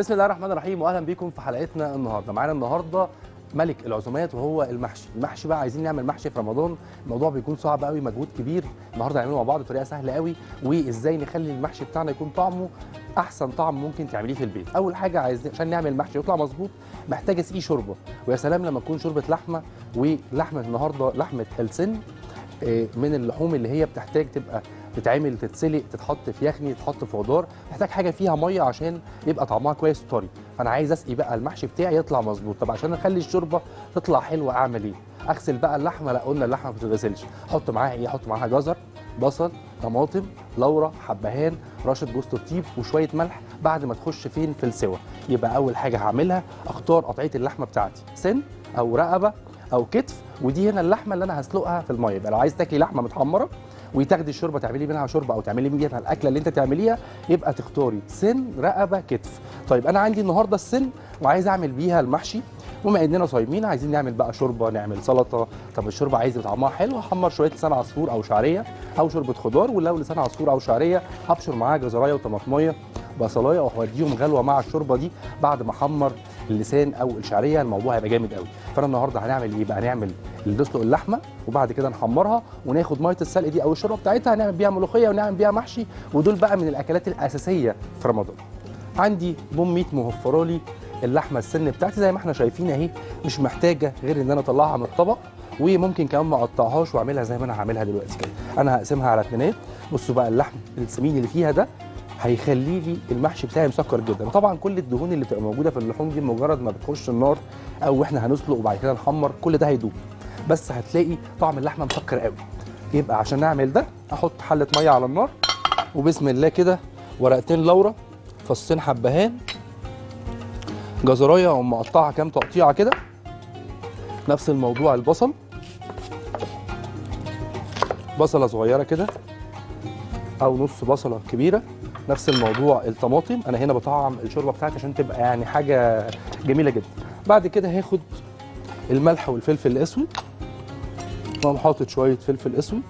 بسم الله الرحمن الرحيم واهلا بيكم في حلقتنا النهارده معانا النهارده ملك العزومات وهو المحشي المحشي بقى عايزين نعمل محشي في رمضان الموضوع بيكون صعب قوي مجهود كبير النهارده هنعمله مع بعض بطريقه سهله قوي وازاي نخلي المحشي بتاعنا يكون طعمه احسن طعم ممكن تعمليه في البيت اول حاجه عايز عشان نعمل محشي يطلع مظبوط محتاج اسقيه شوربه ويا سلام لما تكون شوربه لحمه ولحمه النهارده لحمه السن آه، من اللحوم اللي هي بتحتاج تبقى تتعمل تتسلق تتحط في يخني تتحط في خضار محتاج حاجه فيها ميه عشان يبقى طعمها كويس وطري فانا عايز اسقي بقى المحشي بتاعي يطلع مظبوط طب عشان اخلي الشوربه تطلع حلوه اعمل ايه اغسل بقى اللحمه لا قلنا اللحمه ما بتتغسلش احط معاها ايه احط معاها جزر بصل طماطم لورا حبهان رشه جوز الطيب وشويه ملح بعد ما تخش فين في السوا يبقى اول حاجه هعملها اختار قطعيه اللحمه بتاعتي سن او رقبه او كتف ودي هنا اللحمه اللي انا هسلقها في الميه يبقى لو عايز تاكلي لحمه متحمره وتاخدي الشوربه تعملي منها شوربه او تعملي منها الاكله اللي انت تعمليها يبقى تختاري سن رقبه كتف طيب انا عندي النهارده السن وعايز اعمل بيها المحشي بما اننا صايمين عايزين نعمل بقى شوربه نعمل سلطه طب الشوربه عايز يبقى طعمها حلو احمر شويه لسان عصفور او شعريه او شوربه خضار ولو لسان عصفور او شعريه هبشر معاها جزرايه وطماطميه بصلايه وهوديهم غلوه مع الشوربه دي بعد ما احمر اللسان او الشعريه الموضوع هيبقى جامد قوي فانا النهارده هنعمل ايه بقى هنعمل نسلق اللحمه وبعد كده نحمرها وناخد ميه السلق دي او الشوربه بتاعتها هنعمل بيها ملوخيه ونعمل بيها محشي ودول بقى من الاكلات الاساسيه في رمضان عندي بوميت موفره لي اللحمه السن بتاعتي زي ما احنا شايفين اهي مش محتاجه غير ان انا اطلعها من الطبق وممكن كمان ما اقطعهاش واعملها زي ما انا هعملها دلوقتي كده انا هقسمها على اتنينات بصوا بقى اللحم السمين اللي فيها ده هيخلي لي المحشي بتاعي مسكر جدا طبعا كل الدهون اللي بتبقى موجوده في اللحوم دي مجرد ما بتخش النار او احنا هنسلق وبعد كده نحمر كل ده هيدوب بس هتلاقي طعم اللحمه مسكر قوي يبقى عشان نعمل ده احط حله ميه على النار وبسم الله كده ورقتين لورا فصين حبهان جزرايه اقوم مقطعها كام تقطيعه كده نفس الموضوع البصل بصله صغيره كده او نص بصله كبيره نفس الموضوع الطماطم انا هنا بطعم الشوربه بتاعتي عشان تبقى يعني حاجه جميله جدا بعد كده هاخد الملح والفلفل الاسود واقوم حاطط شويه فلفل اسود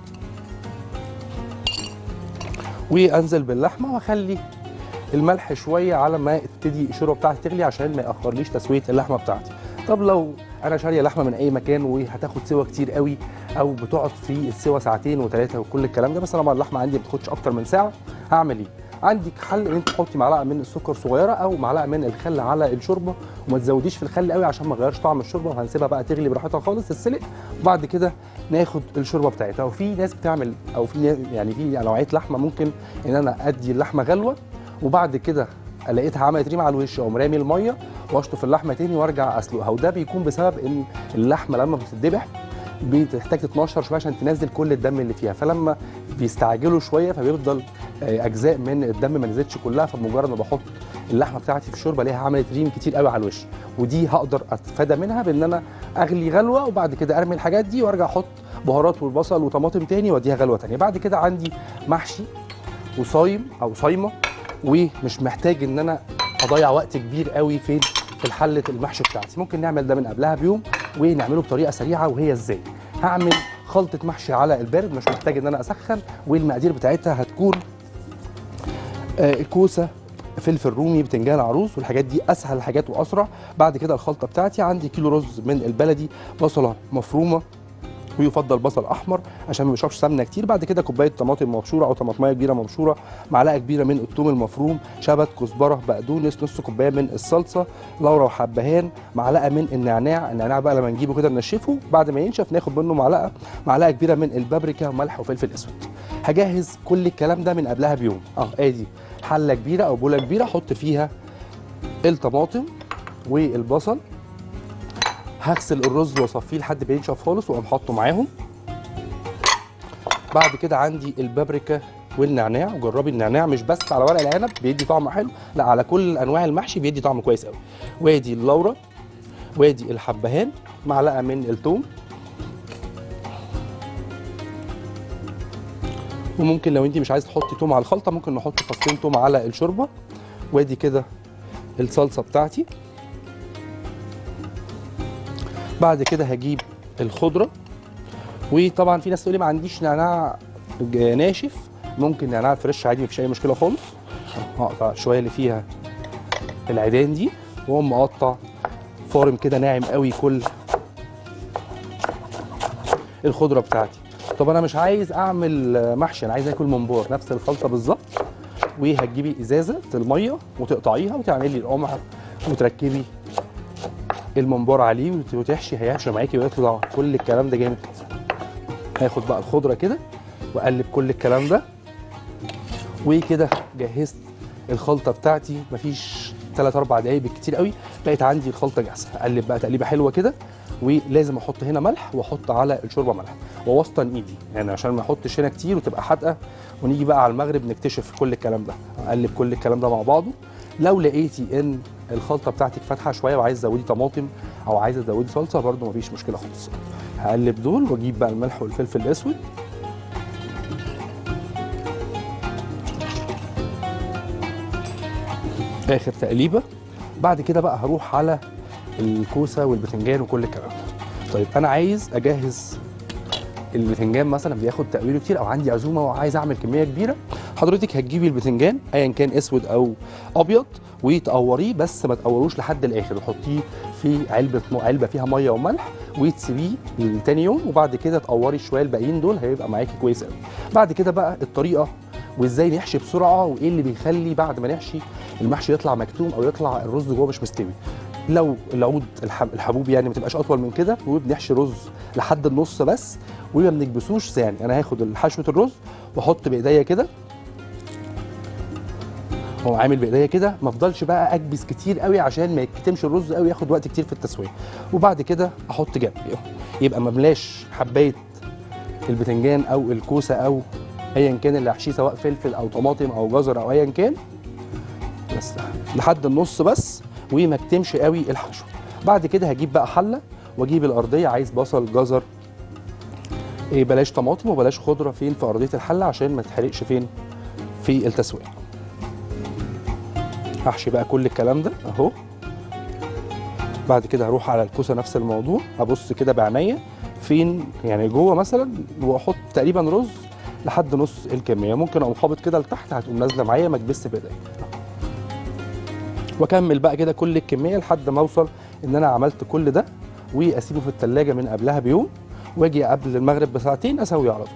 وانزل باللحمه واخلي الملح شويه على ما تبتدي الشوربه بتاعتي تغلي عشان ما ياخرليش تسويه اللحمه بتاعتي طب لو انا شاريه لحمه من اي مكان وهتاخد سوا كتير قوي او بتقعد في السوا ساعتين وثلاثه وكل الكلام ده بس انا اللحمه عندي ما بتاخدش اكتر من ساعه هعمل ايه عندك حل ان انت تحطي معلقه من السكر صغيره او معلقه من الخل على الشوربه وما تزوديش في الخل قوي عشان ما تغيرش طعم الشوربه وهنسيبها بقى تغلي براحتها خالص تتسلق وبعد كده ناخد الشوربه بتاعتها وفي ناس بتعمل او في ناس- يعني في نوعيه لحمه ممكن ان انا ادي اللحمه غلوه وبعد كده لقيتها عملت ريم على الوش اقوم رامي الميه واشطف اللحمه تاني وارجع اسلقها وده بيكون بسبب ان اللحمه لما بتتذبح بتحتاج تتنشر شويه عشان تنزل كل الدم اللي فيها فلما بيستعجلوا شويه فبيفضل آه، اجزاء من الدم ما نزلتش كلها فمجرد ما بحط اللحمه بتاعتي في الشوربه ليها عملت ريم كتير قوي على الوش ودي هقدر اتفادى منها بان انا اغلي غلوه وبعد كده ارمي الحاجات دي وارجع احط بهارات والبصل وطماطم تاني واديها غلوه تانيه بعد كده عندي محشي وصايم او صايمه ومش محتاج ان انا اضيع وقت كبير قوي فين في الحله المحشي بتاعتي ممكن نعمل ده من قبلها بيوم ونعمله بطريقه سريعه وهي ازاي هعمل خلطه محشي على البارد مش محتاج ان انا اسخن والمقادير بتاعتها هتكون آه، الكوسه فلفل رومي بتنجان عروس والحاجات دي اسهل حاجات واسرع بعد كده الخلطه بتاعتي عندي كيلو رز من البلدي بصله مفرومه ويفضل بصل احمر عشان ما بيشربش سمنه كتير بعد كده كوبايه طماطم مبشوره او طماطميه كبيره مبشوره معلقه كبيره من الثوم المفروم شبت كزبره بقدونس نص كوبايه من الصلصه لورا وحبهان معلقه من النعناع النعناع بقى لما نجيبه كده ننشفه بعد ما ينشف ناخد منه معلقه معلقه كبيره من البابريكا وملح وفلفل اسود هجهز كل الكلام ده من قبلها بيوم اه ادي حله كبيره او بوله كبيره احط فيها الطماطم والبصل هغسل الرز واصفيه لحد ما ينشف خالص واقوم حاطه معاهم بعد كده عندي البابريكا والنعناع وجربي النعناع مش بس على ورق العنب بيدي طعم حلو لا على كل انواع المحشي بيدي طعم كويس قوي وادي اللورا وادي الحبهان معلقه من الثوم وممكن لو انت مش عايز تحطي توم على الخلطه ممكن نحط فصين توم على الشوربه وادي كده الصلصه بتاعتي بعد كده هجيب الخضره وطبعا في ناس تقول لي ما عنديش نعناع ج- ناشف ممكن نعناع فريش عادي مفيش اي مشكله خالص هقطع شويه اللي فيها العيدان دي واقوم مقطع فارم كده ناعم قوي كل الخضره بتاعتي طب انا مش عايز اعمل آه، محشي انا عايز اكل ممبار نفس الخلطه بالظبط وهتجيبي ازازه الميه وتقطعيها وتعملي القمع وتركبي الممبار عليه وت- وتحشي هيحشي معاكي ويطلع كل الكلام ده جامد كده هاخد بقى الخضره كده واقلب كل الكلام ده وكده جهزت الخلطه بتاعتي مفيش 3 4 دقايق بالكتير قوي بقت عندي الخلطه جاهزه اقلب بقى تقليبه حلوه كده ولازم احط هنا ملح واحط على الشوربه ملح ووسطن ايدي يعني عشان ما احطش هنا كتير وتبقى حادقه ونيجي بقى على المغرب نكتشف كل الكلام ده اقلب كل الكلام ده مع بعضه لو لقيتي ان الخلطه بتاعتك فاتحه شويه وعايز تزودي طماطم او عايزه تزودي صلصه برده مفيش مشكله خالص هقلب دول واجيب بقى الملح والفلفل الاسود اخر تقليبه بعد كده بقى هروح على الكوسه والبتنجان وكل الكلام ده طيب انا عايز اجهز البتنجان مثلا بياخد تقويله كتير او عندي عزومه وعايز اعمل كميه كبيره حضرتك هتجيبي البتنجان ايا كان اسود او ابيض وتقوريه بس ما تقوروش لحد الاخر تحطيه في علبه علبه فيها ميه وملح وتسيبيه لتاني يوم وبعد كده تقوري شويه الباقيين دول هيبقى معاكي كويس قوي بعد كده بقى الطريقه وازاي نحشي بسرعه وايه اللي بيخلي بعد ما نحشي المحشي يطلع مكتوم او يطلع الرز جوه مش مستوي لو العود الحب الحبوب يعني ما تبقاش اطول من كده وبنحشي رز لحد النص بس وما بنكبسوش ثاني انا هاخد حشوه الرز واحط بايديا كده هو عامل بايديا كده ما افضلش بقى اكبس كتير قوي عشان ما يتكتمش الرز قوي ياخد وقت كتير في التسويه وبعد كده احط جنب يبقى ما ملاش حبايه البتنجان او الكوسه او ايا كان اللي احشيه سواء فلفل او طماطم او جزر او ايا كان بس لحد النص بس وما اكتمش قوي الحشو بعد كده هجيب بقى حله واجيب الارضيه عايز بصل جزر إيه بلاش طماطم وبلاش خضره فين في ارضيه الحله عشان ما تتحرقش فين في التسويه هحشي بقى كل الكلام ده اهو بعد كده هروح على الكوسه نفس الموضوع هبص كده بعينيا فين يعني جوه مثلا واحط تقريبا رز لحد نص الكميه ممكن اقوم خابط كده لتحت هتقوم نازله معايا ما تكبس بايديا واكمل بقى كده كل الكميه لحد ما اوصل ان انا عملت كل ده واسيبه في التلاجة من قبلها بيوم واجي قبل المغرب بساعتين اسويه على طول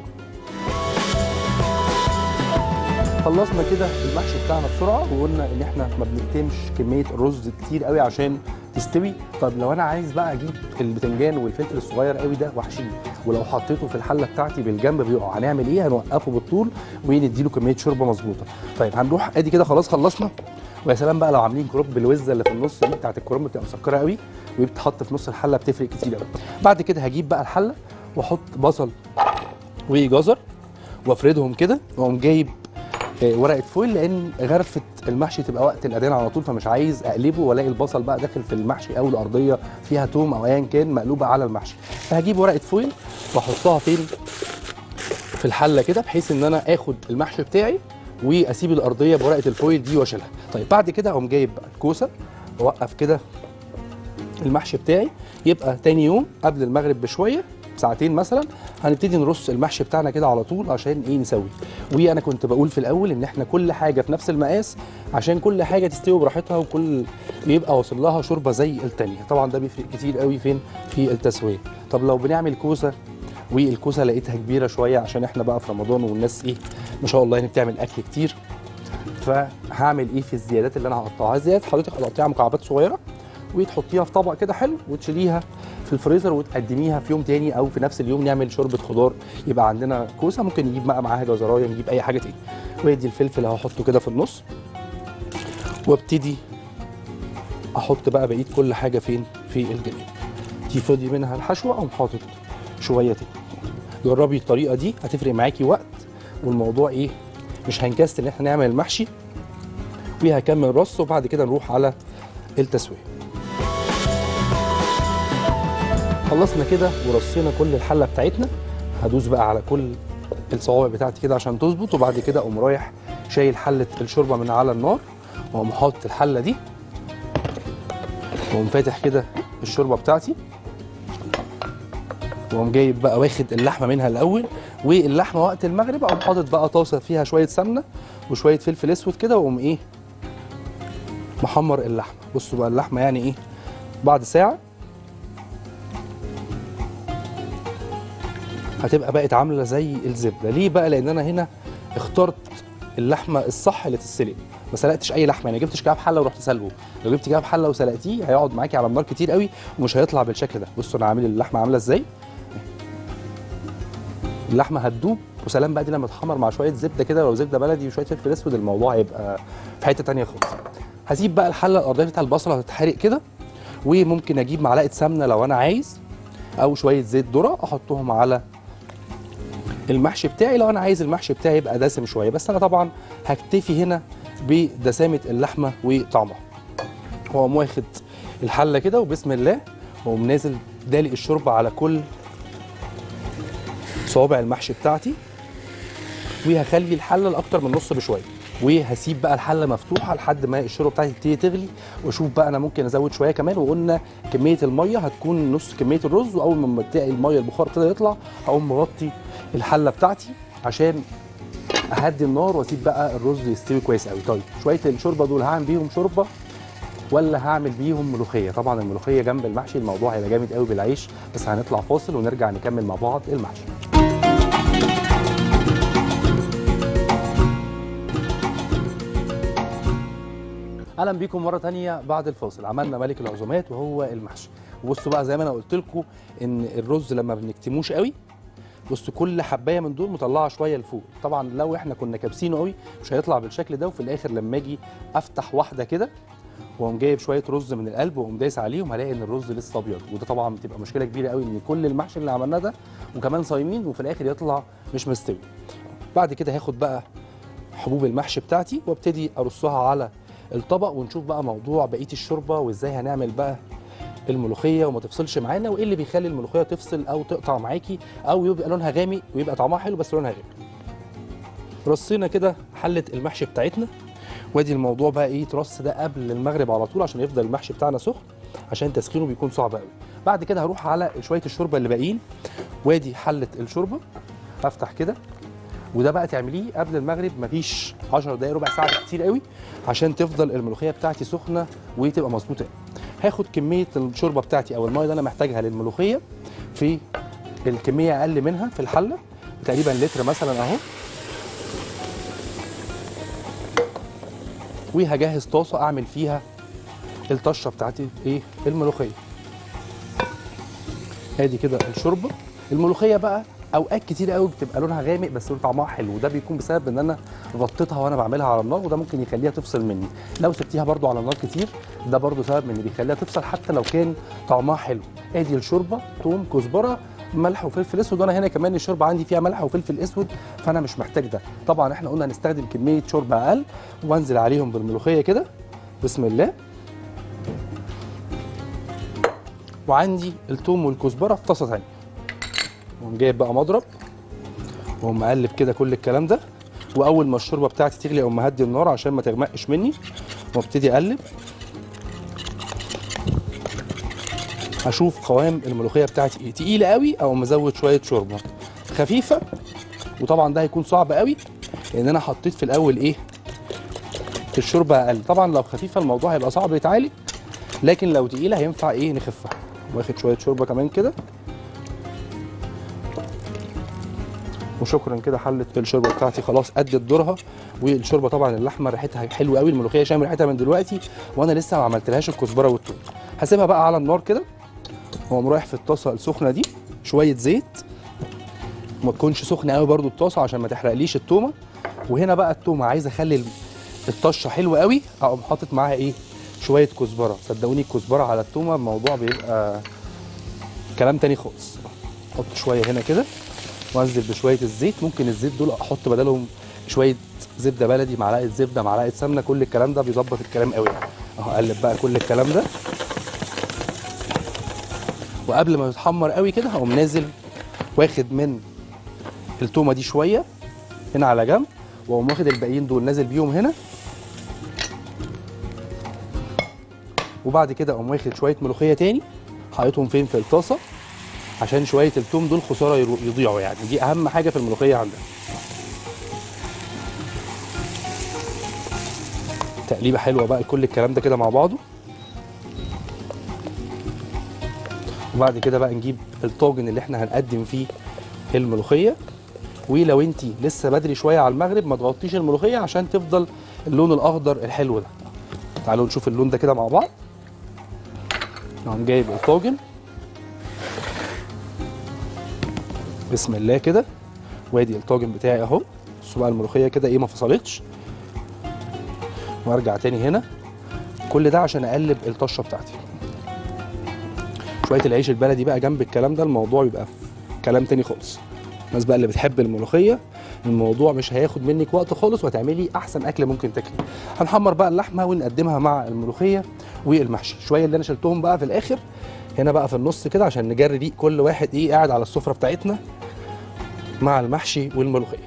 خلصنا كده المحشي بتاعنا بسرعه وقلنا ان احنا ما بنكتمش كميه الرز كتير قوي عشان تستوي طب لو انا عايز بقى اجيب البتنجان والفلفل الصغير قوي ده واحشيه ولو حطيته في الحله بتاعتي بالجنب بيقع هنعمل ايه هنوقفه بالطول ونديله كميه شوربه مظبوطه طيب هنروح ادي كده خلاص خلصنا ويا سلام بقى لو عاملين كروب بالوزه اللي في النص دي بتاعت الكروب بتبقى مسكره قوي وبتتحط في نص الحله بتفرق كتير قوي بعد كده هجيب بقى الحله واحط بصل وجزر وافردهم كده واقوم جايب آه، ورقه فويل لان غرفه المحشي تبقى وقت الاذان على طول فمش عايز اقلبه والاقي البصل بقى داخل في المحشي او الارضيه فيها توم او ايا كان مقلوبه على المحشي فهجيب ورقه فويل واحطها فين في الحله كده بحيث ان انا اخد المحشي بتاعي واسيب الارضيه بورقه الفويل دي واشيلها طيب بعد كده اقوم جايب بقى الكوسه واوقف كده المحشي بتاعي يبقى تاني يوم قبل المغرب بشويه ساعتين مثلا هنبتدي نرص المحشي بتاعنا كده على طول عشان ايه نسوي وانا كنت بقول في الاول ان احنا كل حاجه في نفس المقاس عشان كل حاجه تستوي براحتها وكل يبقى واصل لها شوربه زي التانيه طبعا ده بيفرق كتير قوي فين في التسويه طب لو بنعمل كوسه والكوسه لقيتها كبيره شويه عشان احنا بقى في رمضان والناس ايه ما شاء الله يعني بتعمل اكل كتير فهعمل ايه في الزيادات اللي انا هقطعها زيادات حضرتك هتقطعيها مكعبات صغيره وتحطيها في طبق كده حلو وتشيليها في الفريزر وتقدميها في يوم تاني او في نفس اليوم نعمل شوربه خضار يبقى عندنا كوسه ممكن نجيب بقى معاها جزرايه نجيب اي حاجه تاني وادي الفلفل هحطه كده في النص وابتدي احط بقى بقيه كل حاجه فين في الجناب دي فضي منها الحشوه اقوم حاطط شويه تاني جربي الطريقه دي هتفرق معاكي وقت والموضوع ايه مش هنكسل ان احنا نعمل المحشي وهكمل رص وبعد كده نروح على التسويه خلصنا كده ورصينا كل الحله بتاعتنا هدوس بقى على كل الصوابع بتاعتي كده عشان تظبط وبعد كده اقوم رايح شايل حله الشوربه من على النار واقوم حاطط الحله دي واقوم فاتح كده الشوربه بتاعتي واقوم جايب بقى واخد اللحمه منها الاول واللحمه وقت المغرب اقوم حاطط بقى طاسه فيها شويه سمنه وشويه فلفل اسود كده واقوم ايه محمر اللحمه بصوا بقى اللحمه يعني ايه بعد ساعه هتبقى بقت عامله زي الزبده ليه بقى لان انا هنا اخترت اللحمه الصح اللي تتسلق ما سلقتش اي لحمه يعني جبتش كباب حله ورحت سلقه لو جبت كباب حله وسلقتيه هيقعد معاكي على النار كتير قوي ومش هيطلع بالشكل ده بصوا انا عامل اللحمه عامله ازاي اللحمه هتدوب وسلام بقى دي لما تتحمر مع شويه زبده كده لو زبده بلدي وشويه فلفل اسود الموضوع هيبقى في حته تانية خالص هسيب بقى الحله الارضيه بتاع البصله هتتحرق كده وممكن اجيب معلقه سمنه لو انا عايز او شويه زيت ذره احطهم على المحشي بتاعي لو انا عايز المحشي بتاعي يبقى دسم شويه بس انا طبعا هكتفي هنا بدسامه اللحمه وطعمها واقوم واخد الحله كده وبسم الله واقوم نازل دالق الشوربه على كل صوابع المحشي بتاعتي وهخلي الحله لاكتر من نص بشويه وهسيب بقى الحله مفتوحه لحد ما الشوربه بتاعتي تبتدي تغلي واشوف بقى انا ممكن ازود شويه كمان وقلنا كميه الميه هتكون نص كميه الرز واول ما تلاقي الميه البخار ابتدى يطلع هقوم مغطي الحله بتاعتي عشان اهدي النار واسيب بقى الرز يستوي كويس قوي طيب شويه الشوربه دول هعمل بيهم شوربه ولا هعمل بيهم ملوخيه طبعا الملوخيه جنب المحشي الموضوع هيبقى جامد قوي بالعيش بس هنطلع فاصل ونرجع نكمل مع بعض المحشي اهلا بيكم مره تانية بعد الفاصل عملنا ملك العزومات وهو المحشي وبصوا بقى زي ما انا قلت لكم ان الرز لما بنكتموش قوي بصوا كل حبايه من دول مطلعه شويه لفوق طبعا لو احنا كنا كابسينه قوي مش هيطلع بالشكل ده وفي الاخر لما اجي افتح واحده كده واقوم جايب شويه رز من القلب واقوم دايس عليهم هلاقي ان الرز لسه ابيض وده طبعا بتبقى مشكله كبيره قوي ان كل المحشي اللي عملناه ده وكمان صايمين وفي الاخر يطلع مش مستوي بعد كده هاخد بقى حبوب المحشي بتاعتي وابتدي ارصها على الطبق ونشوف بقى موضوع بقيه الشوربه وازاي هنعمل بقى الملوخيه وما تفصلش معانا وايه اللي بيخلي الملوخيه تفصل او تقطع معاكي او يبقى لونها غامق ويبقى طعمها حلو بس لونها غامق رصينا كده حله المحشي بتاعتنا وادي الموضوع بقى ايه ترص ده قبل المغرب على طول عشان يفضل المحشي بتاعنا سخن عشان تسخينه بيكون صعب قوي بعد كده هروح على شويه الشوربه اللي باقيين وادي حله الشوربه هفتح كده وده بقى تعمليه قبل المغرب مفيش 10 دقايق ربع ساعه كتير قوي عشان تفضل الملوخيه بتاعتي سخنه وتبقى مظبوطه هاخد كميه الشوربه بتاعتي او الميه اللي انا محتاجها للملوخيه في الكميه اقل منها في الحله تقريبا لتر مثلا اهو وهجهز طاسه اعمل فيها الطشه بتاعتي ايه الملوخيه ادي كده الشوربه الملوخيه بقى اوقات كتير قوي بتبقى لونها غامق بس طعمها حلو وده بيكون بسبب ان انا غطيتها وانا بعملها على النار وده ممكن يخليها تفصل مني لو سبتيها برده على النار كتير ده برده سبب من اللي بيخليها تفصل حتى لو كان طعمها حلو ادي الشوربه توم كزبره ملح وفلفل اسود وانا هنا كمان الشوربه عندي فيها ملح وفلفل اسود فانا مش محتاج ده طبعا احنا قلنا هنستخدم كميه شوربه اقل وانزل عليهم بالملوخيه كده بسم الله وعندي التوم والكزبره في طاسه ثانيه واقوم جايب بقى مضرب واقوم مقلب كده كل الكلام ده واول ما الشوربه بتاعتي تغلي اقوم مهدي النار عشان ما تغمقش مني وابتدي اقلب هشوف قوام الملوخيه بتاعتي ايه تقيله قوي او مزود شويه شوربه خفيفه وطبعا ده هيكون صعب قوي لان انا حطيت في الاول ايه في الشوربه اقل طبعا لو خفيفه الموضوع هيبقى صعب يتعالج لكن لو تقيله هينفع ايه نخفها واخد شويه شوربه كمان كده وشكرا كده حله الشوربه بتاعتي خلاص ادت دورها والشوربه طبعا اللحمه ريحتها حلوه قوي الملوخيه شامم ريحتها من دلوقتي وانا لسه ما عملتلهاش الكزبره والثوم هسيبها بقى على النار كده واقوم رايح في الطاسه السخنه دي شويه زيت ما تكونش سخنه قوي برده الطاسه عشان ما تحرقليش التومه وهنا بقى التومه عايز اخلي الطشه حلوه قوي اقوم حاطط معاها ايه شويه كزبره صدقوني الكزبره على التومه الموضوع بيبقى كلام تاني خالص احط شويه هنا كده وانزل بشويه الزيت ممكن الزيت دول احط بدلهم شويه زبده بلدي معلقه زبده معلقه سمنه كل الكلام ده بيظبط الكلام قوي اهو اقلب بقى كل الكلام ده وقبل ما يتحمر قوي كده هقوم نازل واخد من التومه دي شويه هنا على جنب واقوم واخد الباقيين دول نازل بيهم هنا وبعد كده اقوم واخد شويه ملوخيه تاني حاططهم فين في الطاسه عشان شويه التوم دول خساره يضيعوا يعني دي اهم حاجه في الملوخيه عندنا تقليبه حلوه بقى لكل الكلام ده كده مع بعضه وبعد كده بقى نجيب الطاجن اللي احنا هنقدم فيه الملوخيه ولو انت لسه بدري شويه على المغرب ما تغطيش الملوخيه عشان تفضل اللون الاخضر الحلو ده تعالوا نشوف اللون ده كده مع بعض نقوم جايب الطاجن بسم الله كده وادي الطاجن بتاعي اهو بصوا بقى الملوخيه كده ايه ما فصلتش وارجع تاني هنا كل ده عشان اقلب الطشه بتاعتي شويه العيش البلدي بقى جنب الكلام ده الموضوع يبقى في كلام تاني خالص الناس بقى اللي بتحب الملوخيه الموضوع مش هياخد منك وقت خالص وهتعملي احسن اكل ممكن تاكليه هنحمر بقى اللحمه ونقدمها مع الملوخيه والمحشي شويه اللي انا شلتهم بقى في الاخر هنا بقى في النص كده عشان نجري ريق كل واحد ايه قاعد على السفره بتاعتنا مع المحشي والملوخيه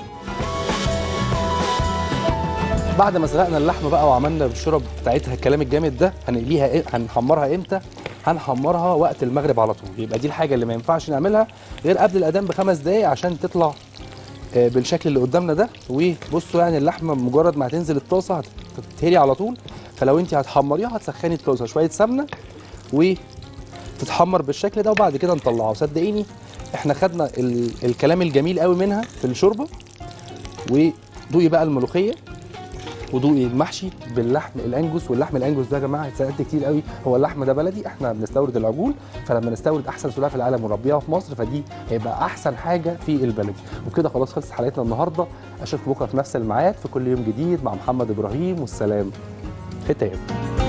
بعد ما سلقنا اللحمه بقى وعملنا بالشرب بتاعتها الكلام الجامد ده هنقليها إيه؟ هنحمرها امتى هنحمرها وقت المغرب على طول يبقى دي الحاجه اللي ما ينفعش نعملها غير قبل الاذان بخمس دقايق عشان تطلع آه، بالشكل اللي قدامنا ده وبصوا يعني اللحمه مجرد ما هتنزل الطاسه هتتهري على طول فلو انت هتحمريها هتسخني الطاسه شويه سمنه وتتحمر بالشكل ده وبعد كده نطلعها وصدقيني احنا خدنا ال... الكلام الجميل قوي منها في الشوربه ودوقي بقى الملوخيه ودوقي المحشي باللحم الانجوس واللحم الانجوس ده يا جماعه اتسالت كتير قوي هو اللحم ده بلدي احنا بنستورد العجول فلما نستورد احسن سلاله في العالم ونربيها في مصر فدي هيبقى احسن حاجه في البلدي وبكده خلاص خلصت حلقتنا النهارده اشوفكم بكره في نفس الميعاد في كل يوم جديد مع محمد ابراهيم والسلام ختام